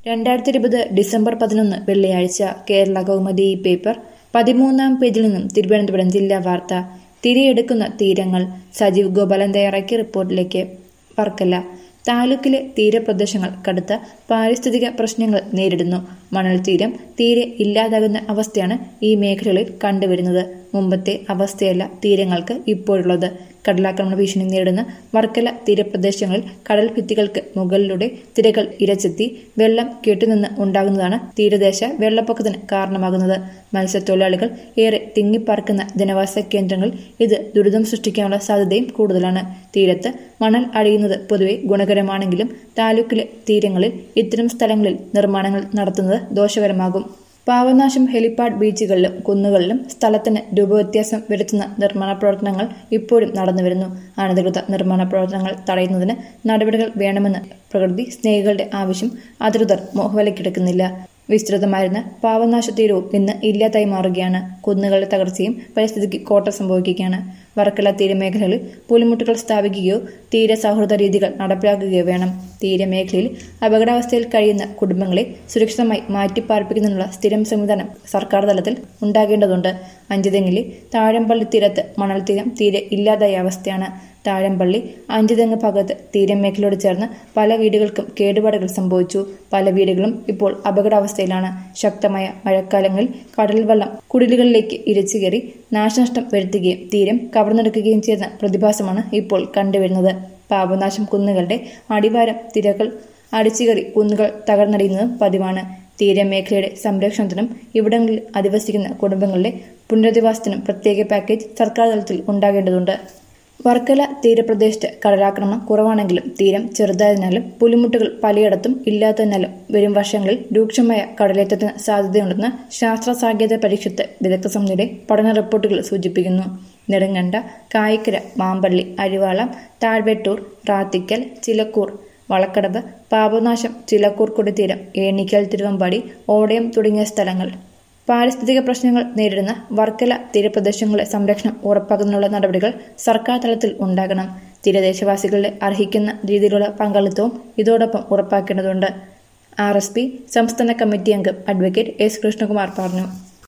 രണ്ടായിരത്തി ഇരുപത് ഡിസംബർ പതിനൊന്ന് വെള്ളിയാഴ്ച കേരള കൗമുദി ഈ പേപ്പർ പതിമൂന്നാം പേജിൽ നിന്നും തിരുവനന്തപുരം ജില്ലാ വാർത്ത തിരയെടുക്കുന്ന തീരങ്ങൾ സജീവ് ഗോപാലൻ തയ്യാറാക്കിയ റിപ്പോർട്ടിലേക്ക് വർക്കല താലൂക്കിലെ തീരപ്രദേശങ്ങൾ കടുത്ത പാരിസ്ഥിതിക പ്രശ്നങ്ങൾ നേരിടുന്നു മണൽ തീരം തീരെ ഇല്ലാതാകുന്ന അവസ്ഥയാണ് ഈ മേഖലകളിൽ കണ്ടുവരുന്നത് മുമ്പത്തെ അവസ്ഥയല്ല തീരങ്ങൾക്ക് ഇപ്പോഴുള്ളത് കടലാക്രമണ ഭീഷണി നേരിടുന്ന വർക്കല തീരപ്രദേശങ്ങളിൽ കടൽ ഭിത്തികൾക്ക് മുകളിലൂടെ തിരകൾ ഇരച്ചെത്തി വെള്ളം കെട്ടുനിന്ന് ഉണ്ടാകുന്നതാണ് തീരദേശ വെള്ളപ്പൊക്കത്തിന് കാരണമാകുന്നത് മത്സ്യത്തൊഴിലാളികൾ ഏറെ തിങ്ങിപ്പാർക്കുന്ന ജനവാസ കേന്ദ്രങ്ങളിൽ ഇത് ദുരിതം സൃഷ്ടിക്കാനുള്ള സാധ്യതയും കൂടുതലാണ് തീരത്ത് മണൽ അടിയുന്നത് പൊതുവെ ഗുണകരമാണെങ്കിലും താലൂക്കിലെ തീരങ്ങളിൽ ഇത്തരം സ്ഥലങ്ങളിൽ നിർമ്മാണങ്ങൾ നടത്തുന്നത് ദോഷകരമാകും പാവനാശം ഹെലിപ്പാഡ് ബീച്ചുകളിലും കുന്നുകളിലും സ്ഥലത്തിന് രൂപവ്യത്യാസം വരുത്തുന്ന നിർമ്മാണ പ്രവർത്തനങ്ങൾ ഇപ്പോഴും നടന്നുവരുന്നു അനധികൃത നിർമ്മാണ പ്രവർത്തനങ്ങൾ തടയുന്നതിന് നടപടികൾ വേണമെന്ന് പ്രകൃതി സ്നേഹികളുടെ ആവശ്യം അധികൃതർ മോഹവലക്കെടുക്കുന്നില്ല വിസ്തൃതമായിരുന്ന പാവനാശ തീരവും ഇന്ന് ഇല്ലാതായി മാറുകയാണ് കുന്നുകളുടെ തകർച്ചയും പരിസ്ഥിതിക്ക് കോട്ട സംഭവിക്കുകയാണ് വർക്കല തീരമേഖലകളിൽ പുലിമുട്ടുകൾ സ്ഥാപിക്കുകയോ തീര സൗഹൃദ രീതികൾ നടപ്പിലാക്കുകയോ വേണം തീരമേഖലയിൽ അപകടാവസ്ഥയിൽ കഴിയുന്ന കുടുംബങ്ങളെ സുരക്ഷിതമായി മാറ്റിപ്പാർപ്പിക്കുന്നതിനുള്ള സ്ഥിരം സംവിധാനം സർക്കാർ തലത്തിൽ ഉണ്ടാകേണ്ടതുണ്ട് അഞ്ചുതെങ്ങിലെ താഴമ്പള്ളി തീരത്ത് മണൽ തീരം തീരെ ഇല്ലാതായ അവസ്ഥയാണ് താഴമ്പള്ളി അഞ്ചുതെങ്ങ് ഭാഗത്ത് തീരമേഖലയോട് ചേർന്ന് പല വീടുകൾക്കും കേടുപാടുകൾ സംഭവിച്ചു പല വീടുകളും ഇപ്പോൾ അപകടാവസ്ഥയിലാണ് ശക്തമായ മഴക്കാലങ്ങളിൽ കടൽ വെള്ളം കുടിലുകളിലേക്ക് ഇരച്ചു കയറി നാശനഷ്ടം വരുത്തുകയും തീരം കവർന്നെടുക്കുകയും ചെയ്യുന്ന പ്രതിഭാസമാണ് ഇപ്പോൾ കണ്ടുവരുന്നത് പാപനാശം കുന്നുകളുടെ അടിവാരം തിരകൾ അടിച്ചുകറി കുന്നുകൾ തകർന്നടിയുന്നതും പതിവാണ് തീരമേഖലയുടെ സംരക്ഷണത്തിനും ഇവിടങ്ങളിൽ അധിവസിക്കുന്ന കുടുംബങ്ങളുടെ പുനരധിവാസത്തിനും പ്രത്യേക പാക്കേജ് സർക്കാർ തലത്തിൽ ഉണ്ടാകേണ്ടതുണ്ട് വർക്കല തീരപ്രദേശത്ത് കടലാക്രമണം കുറവാണെങ്കിലും തീരം ചെറുതായതിനാലും പുലിമുട്ടുകൾ പലയിടത്തും ഇല്ലാത്തതിനാലും വരും വർഷങ്ങളിൽ രൂക്ഷമായ കടലേറ്റത്തിന് സാധ്യതയുണ്ടെന്ന് ശാസ്ത്ര സാങ്കേതിക പരീക്ഷത്ത് വിദഗ്ധ സമിതിയുടെ പഠന റിപ്പോർട്ടുകൾ സൂചിപ്പിക്കുന്നു നെടുങ്കണ്ട കായിക്കര മാമ്പള്ളി അരിവാളം താഴ്വെട്ടൂർ റാത്തിക്കൽ ചിലക്കൂർ വളക്കടവ് പാപനാശം ചിലക്കൂർ കൊടിത്തീരം ഏണിക്കൽ തിരുവമ്പാടി ഓടയം തുടങ്ങിയ സ്ഥലങ്ങൾ പാരിസ്ഥിതിക പ്രശ്നങ്ങൾ നേരിടുന്ന വർക്കല തീരപ്രദേശങ്ങളുടെ സംരക്ഷണം ഉറപ്പാക്കുന്നതിനുള്ള നടപടികൾ സർക്കാർ തലത്തിൽ ഉണ്ടാകണം തീരദേശവാസികളുടെ അർഹിക്കുന്ന രീതിയിലുള്ള പങ്കാളിത്തവും ഇതോടൊപ്പം ഉറപ്പാക്കേണ്ടതുണ്ട് ആർ എസ് പി സംസ്ഥാന കമ്മിറ്റി അംഗം അഡ്വക്കേറ്റ് എസ് കൃഷ്ണകുമാർ പറഞ്ഞു